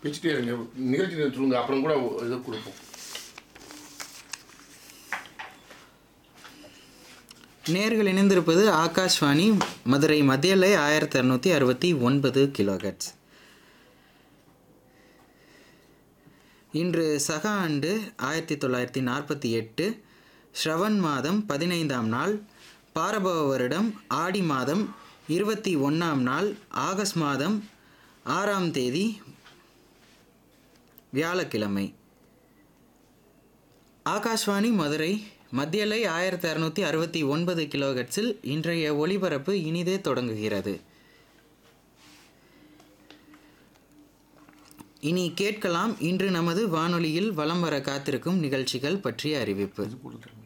பேசிட்டே இருங்க நிகழ்ச்சி சொல்லுங்க அப்புறம் கூட இது கொடுப்போம் நேர்கள் இணைந்திருப்பது ஆகாஷ்வாணி மதுரை மத்தியலை ஆயிரத்தி அறுநூற்றி அறுபத்தி ஒன்பது கிலோஹெட்ஸ் இன்று சக ஆண்டு ஆயிரத்தி தொள்ளாயிரத்தி நாற்பத்தி எட்டு ஸ்ரவன் மாதம் பதினைந்தாம் நாள் பாரபவ வருடம் ஆடி மாதம் இருபத்தி ஒன்றாம் நாள் ஆகஸ்ட் மாதம் ஆறாம் தேதி வியாழக்கிழமை ஆகாஷ்வாணி மதுரை மத்தியலை ஆயிரத்தி அறுநூற்றி அறுபத்தி ஒன்பது கிலோஹெட்ஸில் இன்றைய ஒளிபரப்பு இனிதே தொடங்குகிறது இனி கேட்கலாம் இன்று நமது வானொலியில் வலம் வர காத்திருக்கும் நிகழ்ச்சிகள் பற்றிய அறிவிப்பு இது கொடுத்துருங்க